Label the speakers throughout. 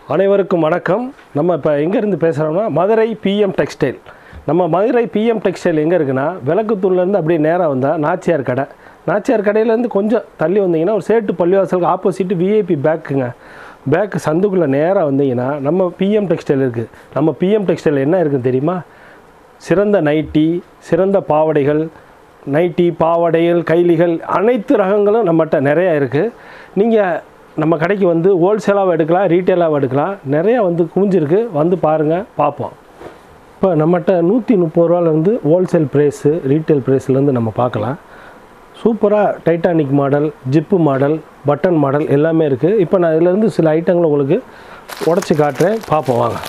Speaker 1: அனைவருக்கும் வணக்கம் நம்ம இப்போ எங்கேருந்து பேசுகிறோம்னா மதுரை பிஎம் டெக்ஸ்டைல் நம்ம மதுரை பிஎம் டெக்ஸ்டைல் எங்கே இருக்குன்னா விளக்குத்தூர்லேருந்து அப்படியே நேராக வந்தால் நாச்சியார் கடை நாச்சியார் கடையிலேருந்து கொஞ்சம் தள்ளி வந்தீங்கன்னா ஒரு சேட்டு பள்ளிவாசலுக்கு ஆப்போசிட் விஐபி பேக்குங்க பேக்கு சந்துக்குள்ளே நேராக வந்தீங்கன்னா நம்ம பிஎம் டெக்ஸ்டைல் இருக்குது நம்ம பிஎம் டெக்ஸ்டைல் என்ன இருக்குன்னு தெரியுமா சிறந்த நைட்டி சிறந்த பாவாடைகள் நைட்டி பாவாடைகள் கைலிகள் அனைத்து ரகங்களும் நம்மகிட்ட நிறையா இருக்குது நீங்கள் நம்ம கடைக்கு வந்து ஹோல்சேலாகவும் எடுக்கலாம் ரீட்டெயிலாகவும் எடுக்கலாம் நிறையா வந்து குமிஞ்சிருக்கு வந்து பாருங்கள் பார்ப்போம் இப்போ நம்மகிட்ட நூற்றி முப்பது ரூபாலேருந்து ஹோல்சேல் ப்ரைஸு ரீட்டைல் ப்ரைஸ்லேருந்து நம்ம பார்க்கலாம் சூப்பராக Titanic model zip model button model எல்லாமே இருக்குது இப்போ நான் இதுலேருந்து சில ஐட்டங்களை உங்களுக்கு உடச்சி காட்டுறேன் பார்ப்போம் வாங்க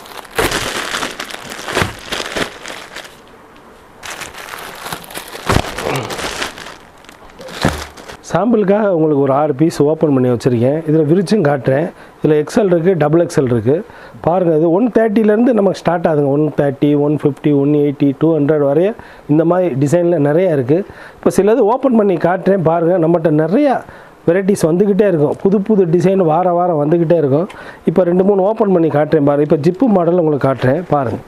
Speaker 1: சாம்பிளுக்காக உங்களுக்கு ஒரு ஆறு பீஸ் ஓப்பன் பண்ணி வச்சுருக்கேன் இதில் விரிச்சும் காட்டுறேன் இதில் எக்ஸல் இருக்குது டபுள் எக்ஸல் இருக்குது பாருங்கள் இது ஒன் தேர்ட்டிலேருந்து நமக்கு ஸ்டார்ட் ஆகுதுங்க one thirty one fifty one eighty two hundred வரைய இந்த மாதிரி டிசைனில் நிறையா இருக்குது இப்போ சிலது ஓப்பன் பண்ணி காட்டுறேன் பாருங்கள் நம்மகிட்ட நிறையா வெரைட்டிஸ் வந்துக்கிட்டே இருக்கும் புது புது டிசைன் வார வாரம் வந்துக்கிட்டே இருக்கும் இப்போ ரெண்டு மூணு ஓப்பன் பண்ணி காட்டுறேன் பாருங்கள் இப்போ ஜிப்பு மாடல் உங்களுக்கு காட்டுறேன் பாருங்கள்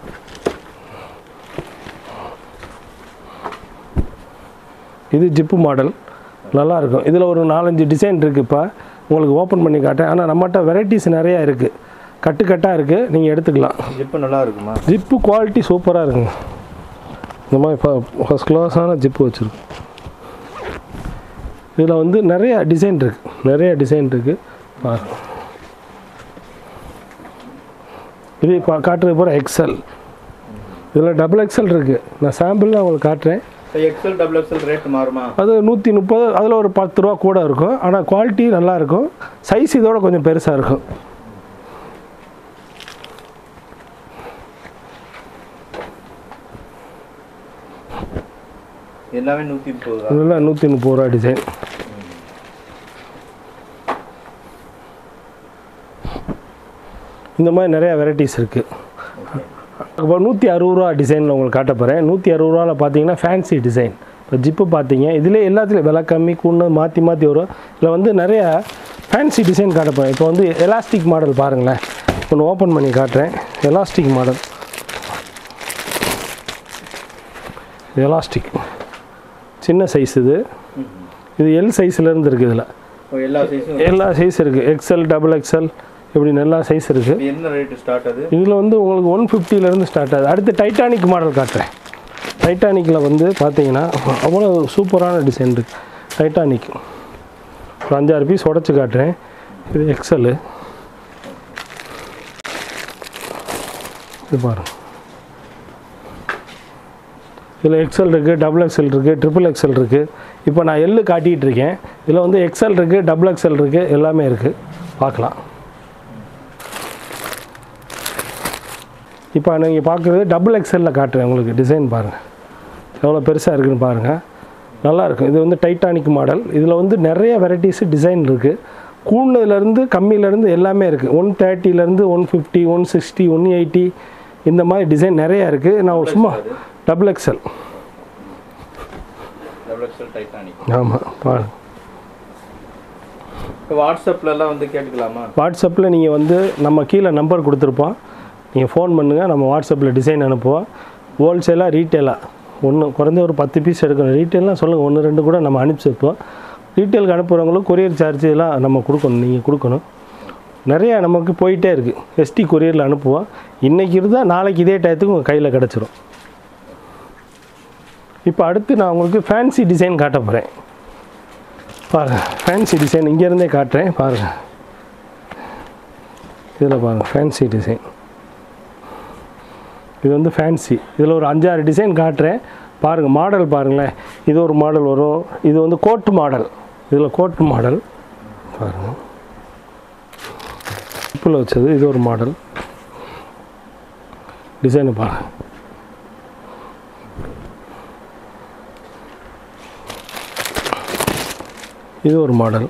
Speaker 1: இது ஜிப்பு மாடல் நல்லா இருக்கும் இதில் ஒரு நாலஞ்சு டிசைன் இருக்குது இப்போ உங்களுக்கு ஓப்பன் பண்ணி காட்டேன் ஆனால் நம்மகிட்ட வெரைட்டிஸ் நிறையா இருக்குது கட்டு கட்டாக இருக்குது நீங்கள் எடுத்துக்கலாம்
Speaker 2: ஜிப்பு நல்லா இருக்குமா
Speaker 1: ஜிப்பு குவாலிட்டி சூப்பராக இருக்குங்க இந்த மாதிரி இப்போ ஃபஸ்ட் கிளாஸான ஜிப்பு வச்சுருக்கு இதில் வந்து நிறைய டிசைன் இருக்குது நிறைய டிசைன் இருக்குது பாருங்க இது இப்போ காட்டுறது பூரா எக்ஸல் இதில் டபுள் எக்ஸல் இருக்குது நான் சாம்பிள் நான் உங்களுக்கு காட்டுறேன்
Speaker 2: எக்ஸல் டபுள் எக்ஸல் ரேட் மாறுமா
Speaker 1: அது நூற்றி முப்பது அதில் ஒரு பத்து ரூபா கூட இருக்கும் ஆனால் குவாலிட்டி நல்லா இருக்கும் சைஸ் இதோட கொஞ்சம் பெருசாக இருக்கும்
Speaker 2: எல்லாமே நூற்றி முப்பது தான்
Speaker 1: இதெல்லாம் நூற்றி முப்பது ரூபா டிசைன் இந்த மாதிரி நிறையா வெரைட்டிஸ் இருக்குது இப்போ நூற்றி அறுபது ரூபா டிசைனில் உங்களுக்கு காட்ட போகிறேன் நூற்றி அறுபது ரூபாவில் பார்த்தீங்கன்னா ஃபேன்சி டிசைன் இப்போ ஜிப்பு பார்த்தீங்க இதில் எல்லாத்துலேயும் விலை கம்மி கூண்ணு மாற்றி மாற்றி வரும் இதில் வந்து நிறைய ஃபேன்சி டிசைன் காட்ட போகிறேன் இப்போ வந்து எலாஸ்டிக் மாடல் பாருங்களேன் ஒன்று ஓப்பன் பண்ணி காட்டுறேன் எலாஸ்டிக் மாடல் எலாஸ்டிக் சின்ன சைஸ் இது இது எல் சைஸ்லேருந்து இருக்குது இதில்
Speaker 2: இப்போ எல்லா சைஸும்
Speaker 1: எல்லா சைஸ் இருக்குது எக்ஸ்எல் டபுள் எக்ஸ்எல் இப்படி எல்லா சைஸ் இருக்குது
Speaker 2: என்ன ரேட்டு ஸ்டார்ட் அது
Speaker 1: இதில் வந்து உங்களுக்கு ஒன் ஃபிஃப்டிலேருந்து ஸ்டார்ட் ஆகுது அடுத்து டைட்டானிக் மாடல் காட்டுறேன் டைட்டானிக்கில் வந்து பார்த்தீங்கன்னா அவ்வளோ சூப்பரான டிசைன் இருக்குது டைட்டானிக் ஒரு அஞ்சாறு பீஸ் உடச்சி காட்டுறேன் இது எக்ஸலு இது பாருங்க இதில் எக்ஸல் இருக்குது டபுள் எக்ஸல் இருக்குது ட்ரிபிள் எக்ஸல் இருக்குது இப்போ நான் எள்ளு காட்டிகிட்டு இருக்கேன் இதில் வந்து எக்ஸல் இருக்குது டபுள் எக்ஸல் இருக்குது எல்லாமே இருக்குது பார்க்கலாம் இப்போ நீங்கள் பார்க்குறது டபுள் எக்ஸலில் காட்டுறேன் உங்களுக்கு டிசைன் பாருங்கள் எவ்வளோ பெருசாக இருக்குன்னு பாருங்கள் நல்லா இருக்கும் இது வந்து டைட்டானிக் மாடல் இதில் வந்து நிறைய வெரைட்டிஸ் டிசைன் இருக்குது கூடுனதுலேருந்து கம்மியிலேருந்து எல்லாமே இருக்குது ஒன் தேர்ட்டிலேருந்து one fifty one sixty one eighty இந்த மாதிரி டிசைன் நிறையா இருக்குது நான் ஒரு சும்மா double XL
Speaker 2: double XL Titanic
Speaker 1: ஆமாம் பாருங்க
Speaker 2: இப்போ வாட்ஸ்அப்லலாம் வந்து கேட்டுக்கலாமா
Speaker 1: வாட்ஸ்அப்பில் நீங்கள் வந்து நம்ம கீழே நம்பர் கொடுத்துருப்போம் நீங்கள் ஃபோன் பண்ணுங்கள் நம்ம வாட்ஸ்அப்பில் டிசைன் அனுப்புவோம் ஹோல்சேலாக ரீட்டெயிலாக ஒன்று குறைஞ்ச ஒரு பத்து பீஸ் எடுக்கணும் ரீட்டெயிலாம் சொல்லுங்கள் ஒன்று ரெண்டு கூட நம்ம அனுப்பிச்சி வைப்போம் ரீட்டெயிலுக்கு அனுப்புகிறவங்களுக்கு கொரியர் சார்ஜ் எல்லாம் நம்ம கொடுக்கணும் நீங்கள் கொடுக்கணும் நிறையா நமக்கு போயிட்டே இருக்குது எஸ்டி கொரியரில் அனுப்புவோம் இன்றைக்கி இருந்தால் நாளைக்கு இதே டயத்துக்கு உங்கள் கையில் கிடச்சிரும் இப்போ அடுத்து நான் உங்களுக்கு ஃபேன்சி டிசைன் காட்ட போகிறேன் பாருங்கள் ஃபேன்சி டிசைன் இங்கேருந்தே காட்டுறேன் பாருங்கள் இதில் பாருங்கள் ஃபேன்சி டிசைன் இது வந்து ஃபேன்சி இதில் ஒரு அஞ்சாறு டிசைன் காட்டுறேன் பாருங்கள் மாடல் பாருங்களேன் இது ஒரு மாடல் வரும் இது வந்து கோட்டு மாடல் இதில் கோட்டு மாடல் பாருங்கள் உப்பில் வச்சது இது ஒரு மாடல் டிசைனு பாருங்கள் இது ஒரு மாடல்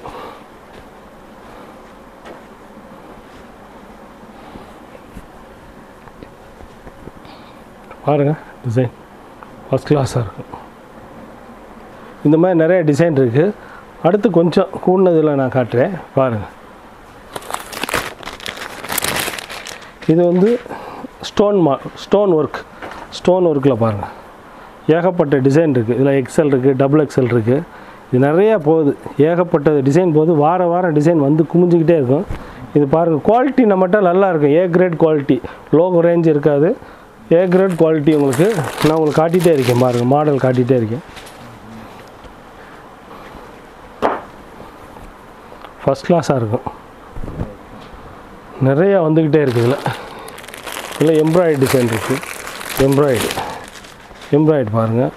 Speaker 1: பாருங்கள் டிசைன் ஃபஸ்ட் கிளாஸாக இருக்கும் இந்த மாதிரி நிறைய டிசைன் இருக்குது அடுத்து கொஞ்சம் கூடினதில் நான் காட்டுறேன் பாருங்கள் இது வந்து ஸ்டோன் மா ஸ்டோன் ஒர்க் ஸ்டோன் ஒர்க்கில் பாருங்கள் ஏகப்பட்ட டிசைன் இருக்குது இதில் எக்ஸல் இருக்குது டபுள் எக்ஸல் இருக்குது இது நிறையா போகுது ஏகப்பட்ட டிசைன் போகுது வார வாரம் டிசைன் வந்து குமிஞ்சிக்கிட்டே இருக்கும் இது பாருங்கள் குவாலிட்டி நம்மகிட்ட நல்லா இருக்கும் A grade quality logo range இருக்காது ஏ கிரேட் குவாலிட்டி உங்களுக்கு நான் உங்களுக்கு காட்டிகிட்டே இருக்கேன் பாருங்கள் மாடல் காட்டிகிட்டே இருக்கேன் ஃபஸ்ட் கிளாஸாக இருக்கும் நிறையா வந்துக்கிட்டே இருக்குது இதில் இதில் எம்ப்ராய்டு டிசைன் இருக்குது எம்ப்ராய்டு எம்ப்ராய்டு பாருங்கள்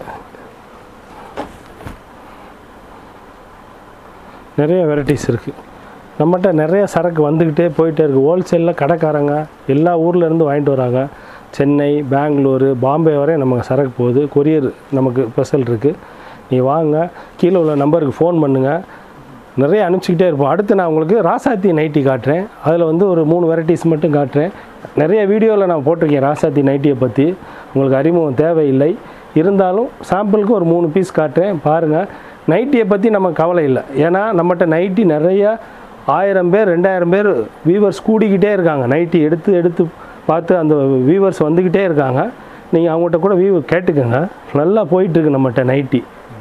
Speaker 1: நிறைய வெரைட்டிஸ் இருக்குது நம்மகிட்ட நிறைய சரக்கு வந்துக்கிட்டே போயிட்டே இருக்குது ஹோல்சேலில் கடைக்காரங்க எல்லா ஊர்ல இருந்து வாங்கிட்டு வராங்க சென்னை பெங்களூரு பாம்பே வரை நமக்கு சரக்கு போகுது கொரியர் நமக்கு ஸ்பெஷல் இருக்குது நீ வாங்க கீழே உள்ள நம்பருக்கு ஃபோன் பண்ணுங்கள் நிறைய அனுப்பிச்சிக்கிட்டே இருப்போம் அடுத்து நான் உங்களுக்கு ராசாத்தி நைட்டி காட்டுறேன் அதில் வந்து ஒரு மூணு வெரைட்டிஸ் மட்டும் காட்டுறேன் நிறைய வீடியோவில் நான் போட்டிருக்கேன் ராசாத்தி நைட்டியை பற்றி உங்களுக்கு அறிமுகம் தேவையில்லை இருந்தாலும் சாம்பிளுக்கு ஒரு மூணு பீஸ் காட்டுறேன் பாருங்கள் நைட்டியை பற்றி நம்ம கவலை இல்லை ஏன்னா நம்மகிட்ட நைட்டி நிறைய ஆயிரம் பேர் ரெண்டாயிரம் பேர் வியூவர்ஸ் கூடிக்கிட்டே இருக்காங்க நைட்டி எடுத்து எடுத்து பார்த்து அந்த வியூவர்ஸ் வந்துக்கிட்டே இருக்காங்க நீங்கள் அவங்ககிட்ட கூட வியூ கேட்டுக்கோங்க நல்லா போயிட்டுருக்கு நம்மகிட்ட நைட்டி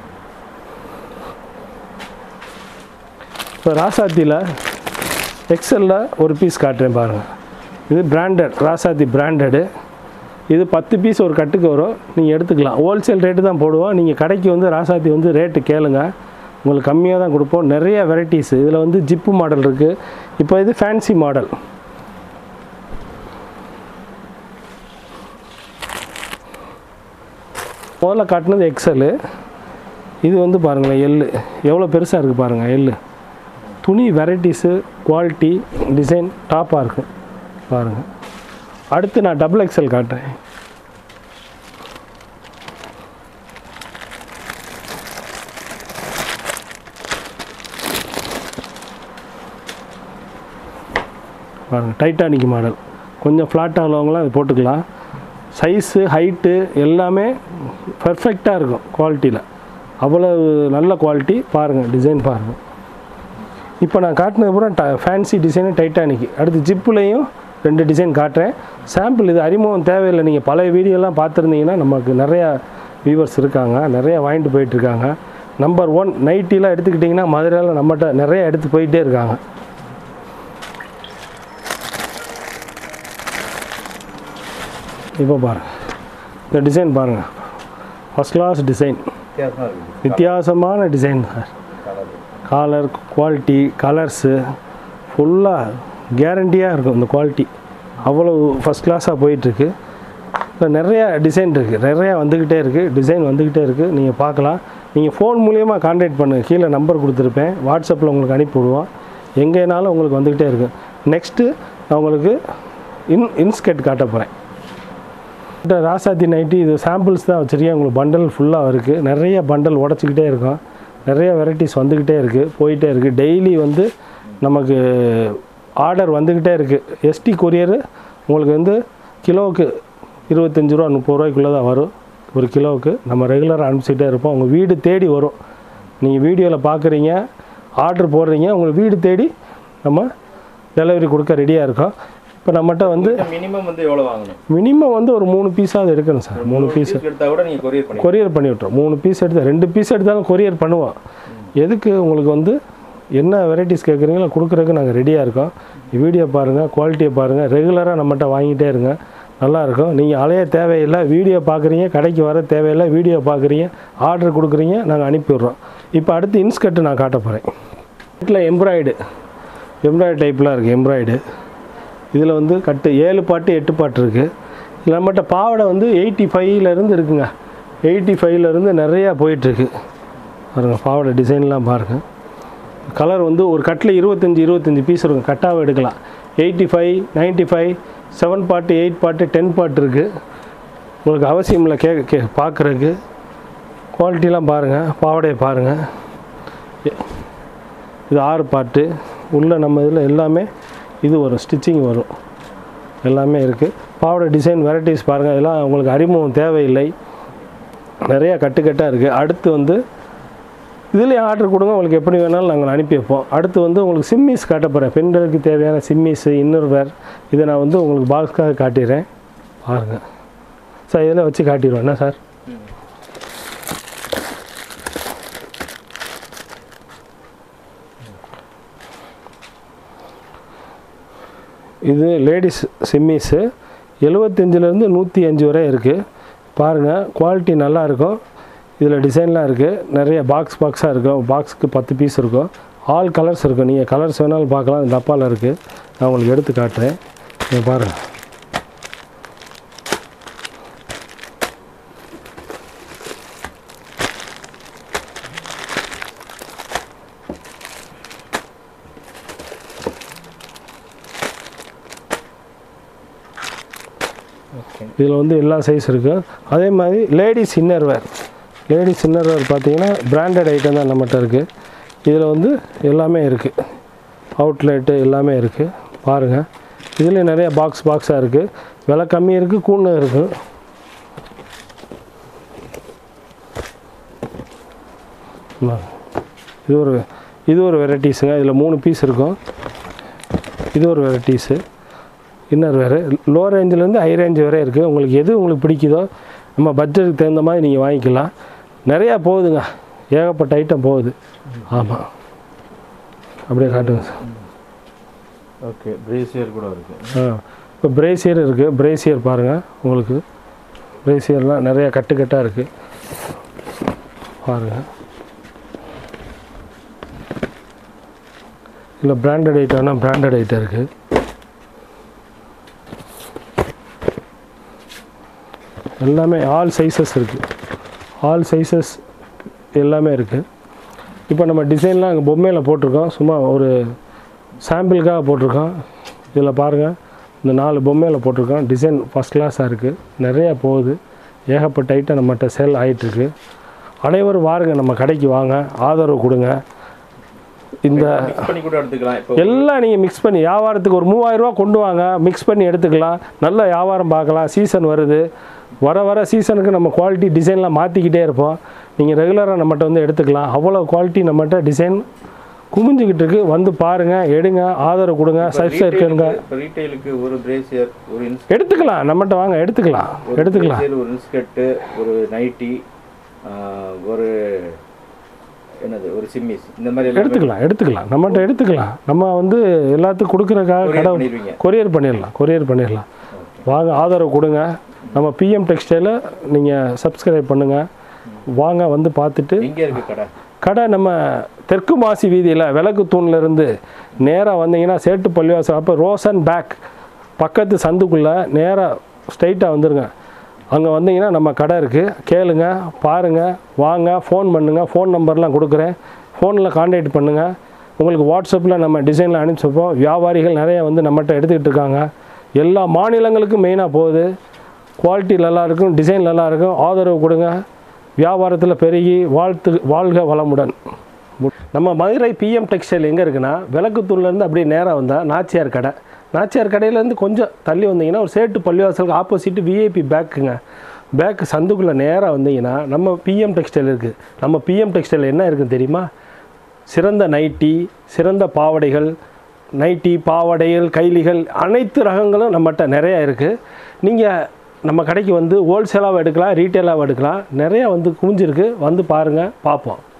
Speaker 1: இப்போ ராசாத்தியில் எக்ஸலில் ஒரு பீஸ் காட்டுறேன் பாருங்கள் இது பிராண்டட் ராசாத்தி பிராண்டடு இது பத்து பீஸ் ஒரு கட்டுக்கு வரும் நீங்கள் எடுத்துக்கலாம் ஹோல்சேல் ரேட்டு தான் போடுவோம் நீங்கள் கடைக்கு வந்து ராசாத்தி வந்து ரேட்டு கேளுங்க உங்களுக்கு கம்மியாக தான் கொடுப்போம் நிறைய வெரைட்டிஸ் இதில் வந்து ஜிப்பு மாடல் இருக்குது இப்போ இது ஃபேன்சி மாடல் முதல்ல காட்டினது எக்ஸலு இது வந்து பாருங்களேன் எள்ளு எவ்வளோ பெருசாக இருக்குது பாருங்கள் எள்ளு துணி வெரைட்டிஸு குவாலிட்டி டிசைன் டாப்பாக இருக்கும் பாருங்கள் அடுத்து நான் டபுள் எக்ஸல் காட்டுறேன் பாருங்கள் டைட்டானிக் மாடல் கொஞ்சம் ஃப்ளாட்டாக உள்ளவங்களாம் இது போட்டுக்கலாம் சைஸு ஹைட்டு எல்லாமே பர்ஃபெக்டாக இருக்கும் குவாலிட்டியில் அவ்வளோ நல்ல குவாலிட்டி பாருங்கள் டிசைன் பாருங்கள் இப்போ நான் காட்டினது பூரா ட ஃபேன்சி டிசைனு டைட்டானிக் அடுத்து ஜிப்புலேயும் ரெண்டு டிசைன் காட்டுறேன் சாம்பிள் இது அறிமுகம் தேவையில்லை நீங்கள் பழைய வீடியோலாம் பார்த்துருந்தீங்கன்னா நமக்கு நிறையா வியூவர்ஸ் இருக்காங்க நிறையா வாங்கிட்டு போயிட்டுருக்காங்க நம்பர் ஒன் நைட்டிலாம் எடுத்துக்கிட்டிங்கன்னா மதுரையில் நம்மகிட்ட நிறைய எடுத்து போயிட்டே இருக்காங்க இப்போ பாருங்கள் இந்த டிசைன் பாருங்கள் ஃபஸ்ட் கிளாஸ் டிசைன்
Speaker 2: வித்தியாசமா இருக்குது
Speaker 1: வித்தியாசமான design sir
Speaker 2: colour
Speaker 1: collar quality colours ஃபுல்லாக கேரண்டியாக இருக்கும் இந்த குவாலிட்டி அவ்வளோ ஃபஸ்ட் கிளாஸாக போயிட்டுருக்கு இப்போ நிறையா டிசைன் இருக்குது நிறையா வந்துக்கிட்டே இருக்குது டிசைன் வந்துக்கிட்டே இருக்குது நீங்கள் பார்க்கலாம் நீங்கள் ஃபோன் மூலியமாக கான்டாக்ட் பண்ணுங்கள் கீழே நம்பர் கொடுத்துருப்பேன் வாட்ஸ்அப்பில் உங்களுக்கு அனுப்பி விடுவோம் எங்கேனாலும் உங்களுக்கு வந்துக்கிட்டே இருக்கும் நெக்ஸ்ட்டு நான் உங்களுக்கு இன் இன்ஸ்கெட் காட்ட போகிறேன் இந்த ராசாத்தி நைட்டி இது சாம்பிள்ஸ் தான் வச்சுருக்கேன் உங்களுக்கு பண்டல் ஃபுல்லாக இருக்குது நிறைய பண்டல் உடச்சிக்கிட்டே இருக்கும் நிறைய வெரைட்டிஸ் வந்துக்கிட்டே இருக்குது போயிட்டே இருக்குது டெய்லி வந்து நமக்கு ஆர்டர் வந்துக்கிட்டே இருக்குது எஸ்டி கொரியர் உங்களுக்கு வந்து கிலோவுக்கு இருபத்தஞ்சி ரூபா முப்பது ரூபாய்க்குள்ளே தான் வரும் ஒரு கிலோவுக்கு நம்ம ரெகுலராக அனுப்பிச்சிட்டே இருப்போம் உங்கள் வீடு தேடி வரும் நீங்கள் வீடியோவில் பார்க்குறீங்க ஆர்டர் போடுறீங்க உங்களுக்கு வீடு தேடி நம்ம டெலிவரி கொடுக்க ரெடியாக இருக்கோம் இப்போ நம்மகிட்ட வந்து
Speaker 2: மினிமம் வந்து எவ்வளவு வாங்கணும்
Speaker 1: மினிமம் வந்து ஒரு மூணு பீஸாவது எடுக்கணும் சார் மூணு பீஸ்
Speaker 2: பீஸ் எடுத்தா கூட நீங்க கொரியர் பண்ணி
Speaker 1: கொரியர் பண்ணி விட்றோம் மூணு பீஸ் எடுத்து ரெண்டு பீஸ் எடுத்தாலும் கொரியர் பண்ணுவோம் எதுக்கு உங்களுக்கு வந்து என்ன வெரைட்டிஸ் கேட்குறீங்களோ கொடுக்குறதுக்கு நாங்கள் ரெடியாக இருக்கோம் வீடியோ பாருங்கள் குவாலிட்டியை பாருங்கள் ரெகுலராக நம்மகிட்ட வாங்கிட்டே இருங்க நல்லாயிருக்கும் நீங்கள் அலைய தேவையில்லை வீடியோ பார்க்குறீங்க கடைக்கு வர தேவையில்லை வீடியோ பார்க்குறீங்க ஆர்டர் கொடுக்குறீங்க நாங்கள் அனுப்பி விட்றோம் இப்போ அடுத்து இன்ஸ்கர்ட்டு நான் காட்ட போகிறேன் வீட்டில் எம்ப்ராய்டு எம்ப்ராய்டு டைப்லாம் இருக்குது எம்ப்ராய்டு இதில் வந்து கட்டு ஏழு பாட்டு எட்டு பாட்டு இருக்குது இதில் நம்மகிட்ட பாவாடை வந்து எயிட்டி ஃபைவ்லேருந்து இருக்குங்க எயிட்டி ஃபைவ்லேருந்து நிறையா போயிட்டுருக்கு பாருங்க பாவாடை டிசைன்லாம் பாருங்கள் கலர் வந்து ஒரு கட்டில் இருபத்தஞ்சி இருபத்தஞ்சி பீஸ் இருக்கும் கட்டாவை எடுக்கலாம் eighty five ninety five seven பாட்டு எயிட் பாட்டு டென் பாட்டு இருக்குது உங்களுக்கு அவசியம் இல்லை கே கே பார்க்குறதுக்கு குவாலிட்டிலாம் பாருங்கள் பாவாடையை பாருங்கள் இது ஆறு பாட்டு உள்ள நம்ம இதில் எல்லாமே இது வரும் ஸ்டிச்சிங் வரும் எல்லாமே இருக்குது பாவாடை டிசைன் வெரைட்டிஸ் பாருங்கள் இதெல்லாம் உங்களுக்கு அறிமுகம் தேவையில்லை நிறையா கட்டுக்கட்டாக இருக்குது அடுத்து வந்து இதுலேயும் ஆர்டர் கொடுங்க உங்களுக்கு எப்படி வேணாலும் நாங்கள் அனுப்பி வைப்போம் அடுத்து வந்து உங்களுக்கு சிம்மிஸ் காட்ட போகிறேன் பெண்களுக்கு தேவையான சிம்மிஸு இன்னர் வேர் இதை நான் வந்து உங்களுக்கு பாக்ஸ்க்காக காட்டிடுறேன் பாருங்கள் சார் இதில் வச்சு காட்டிடுவோம் என்ன சார் இது லேடிஸ் சிம்மிஸு எழுபத்தஞ்சிலேருந்து நூற்றி அஞ்சு வரை இருக்குது பாருங்கள் குவாலிட்டி நல்லா இருக்கும் இதில் டிசைன்லாம் இருக்குது நிறைய பாக்ஸ் பாக்ஸாக இருக்கும் பாக்ஸுக்கு பத்து பீஸ் இருக்கும் ஆல் கலர்ஸ் இருக்கும் நீங்கள் கலர்ஸ் வேணாலும் பார்க்கலாம் இந்த டப்பாவில் இருக்குது நான் உங்களுக்கு எடுத்து காட்டுறேன் நீங்கள் பாருங்கள்
Speaker 2: ஓகே
Speaker 1: இதில் வந்து எல்லா சைஸ் இருக்குது அதே மாதிரி ladies inner wear ladies inner wear பார்த்தீங்கன்னா பிராண்டட் ஐட்டம் தான் நம்மகிட்ட இருக்குது இதில் வந்து எல்லாமே இருக்குது அவுட்லெட்டு எல்லாமே இருக்குது பாருங்கள் இதில் நிறைய பாக்ஸ் பாக்ஸாக இருக்குது விலை கம்மி இருக்குது கூண்ணு இருக்குது இந்தாங்க. இது ஒரு இது ஒரு வெரைட்டிஸுங்க இதில் மூணு பீஸ் இருக்கும் இது ஒரு வெரைட்டிஸு இன்னர் வேறு லோ ரேஞ்சிலேருந்து ஹை ரேஞ்ச் வரை இருக்குது உங்களுக்கு எது உங்களுக்கு பிடிக்குதோ நம்ம பட்ஜெட்டுக்கு தகுந்த மாதிரி நீங்கள் வாங்கிக்கலாம் நிறையா போகுதுங்க ஏகப்பட்ட ஐட்டம் போகுது ஆமாம் அப்படியே காட்டுங்க சார்
Speaker 2: ஓகே பிரேசியர் கூட இருக்கு
Speaker 1: ஆ இப்போ பிரேசியர் இருக்குது பிரேசியர் பாருங்கள் உங்களுக்கு பிரேசியர்லாம் நிறையா கட்டு கட்டாக இருக்குது பாருங்கள் இல்லை பிராண்டட் ஐட்டம்னா பிராண்டட் ஐட்டம் இருக்குது எல்லாமே ஆல் சைஸஸ் இருக்குது ஆல் சைஸஸ் எல்லாமே இருக்குது இப்போ நம்ம டிசைன்லாம் அங்கே பொம்மையில் போட்டிருக்கோம் சும்மா ஒரு சாம்பிளுக்காக போட்டிருக்கோம் இதில் பாருங்கள் இந்த நாலு பொம்மையில் போட்டிருக்கோம் டிசைன் ஃபஸ்ட் கிளாஸாக இருக்குது நிறையா போகுது ஏகப்பட்ட ஐட்டம் நம்மகிட்ட சேல் ஆகிட்டுருக்கு அனைவரும் வாருங்க நம்ம கடைக்கு வாங்க ஆதரவு கொடுங்க இந்த
Speaker 2: மிக்ஸ் பண்ணி கூட எடுத்துக்கலாம் இப்போ
Speaker 1: எல்லாம் நீங்கள் மிக்ஸ் பண்ணி வியாபாரத்துக்கு ஒரு மூவாயிரம் ரூபா கொண்டு வாங்க மிக்ஸ் பண்ணி எடுத்துக்கலாம் நல்ல வியாபாரம் பார்க்கலாம் சீசன் வருது வர வர சீசனுக்கு நம்ம குவாலிட்டி டிசைன்லாம் மாற்றிக்கிட்டே இருப்போம் நீங்கள் ரெகுலராக நம்மகிட்ட வந்து எடுத்துக்கலாம் அவ்வளோ குவாலிட்டி நம்மகிட்ட டிசைன் குமிஞ்சிக்கிட்டு இருக்கு வந்து பாருங்கள் எடுங்க ஆதரவு கொடுங்க சப்ஸ்கிரைப் பண்ணுங்க
Speaker 2: இப்போ ரீட்டைலுக்கு ஒரு பிரேசியர் ஒரு இன்ஸ்
Speaker 1: எடுத்துக்கலாம் நம்மகிட்ட வாங்க எடுத்துக்கலாம்
Speaker 2: ஒரு
Speaker 1: எடுத்துக்கலாம்
Speaker 2: brazier, ஒரு இன்ஸ்கர்ட்டு ஒரு நைட்டி ஒரு என்னது ஒரு சிம்மிஸ் இந்த மாதிரி எல்லாமே
Speaker 1: எடுத்துக்கலாம் எடுத்துக்கலாம் நம்மகிட்ட எடுத்துக்கலாம் நம்ம வந்து எல்லாத்துக்கும் கொடுக்குறக்காக
Speaker 2: courier
Speaker 1: கடை
Speaker 2: பண்ணிடுவீங்க
Speaker 1: கொரியர் பண்ணிடலாம் கொரியர் பண்ணிடலாம் வாங்க ஆதரவு கொடுங்க நம்ம பிஎம் டெக்ஸ்டைலை நீங்கள் சப்ஸ்கிரைப் பண்ணுங்கள் வாங்க வந்து பார்த்துட்டு
Speaker 2: எங்க இருக்கு கடை
Speaker 1: கடை நம்ம தெற்கு மாசி வீதியில் விளக்கு தூண்ல இருந்து நேராக வந்தீங்கன்னா சேட்டு பள்ளிவாசல் அப்போ ரோசன் பேக் பக்கத்து சந்துக்குள்ளே நேராக ஸ்ட்ரைட்டாக வந்துருங்க அங்கே வந்தீங்கன்னா நம்ம கடை இருக்குது கேளுங்க பாருங்கள் வாங்க ஃபோன் பண்ணுங்கள் ஃபோன் நம்பர்லாம் கொடுக்குறேன் ஃபோனில் காண்டாக்ட் பண்ணுங்கள் உங்களுக்கு வாட்ஸ்அப்பில் நம்ம டிசைனில் அனுப்பிச்சி வைப்போம் வியாபாரிகள் நிறைய வந்து நம்மகிட்ட எடுத்துக்கிட்டு இருக்காங்க எல்லா மாநிலங்களுக்கும் மெயினாக போகுது குவாலிட்டி நல்லா இருக்கும் டிசைன் நல்லா இருக்கும் ஆதரவு கொடுங்க வியாபாரத்தில் பெருகி வாழ்த்து வாழ்க வளமுடன் நம்ம மதுரை பிஎம் டெக்ஸ்டைல் எங்கே இருக்குன்னா விளக்குத்தூர்லேருந்து அப்படியே நேராக வந்தால் நாச்சியார் கடை நாச்சியார் கடையிலேருந்து கொஞ்சம் தள்ளி வந்தீங்கன்னா ஒரு சேட்டு பள்ளிவாசலுக்கு ஆப்போசிட் விஐபி பேக்குங்க பேக்கு சந்துக்குள்ளே நேராக வந்தீங்கன்னா நம்ம பிஎம் டெக்ஸ்டைல் இருக்குது நம்ம பிஎம் டெக்ஸ்டைல் என்ன இருக்குன்னு தெரியுமா சிறந்த நைட்டி சிறந்த பாவாடைகள் நைட்டி பாவாடைகள் கைலிகள் அனைத்து ரகங்களும் நம்மகிட்ட நிறையா இருக்குது நீங்கள் நம்ம கடைக்கு வந்து ஹோல்சேலாகவும் எடுக்கலாம் ரீட்டெயிலாகவும் எடுக்கலாம் நிறையா வந்து குமிஞ்சிருக்கு வந்து பாருங்கள் பார்ப்போம்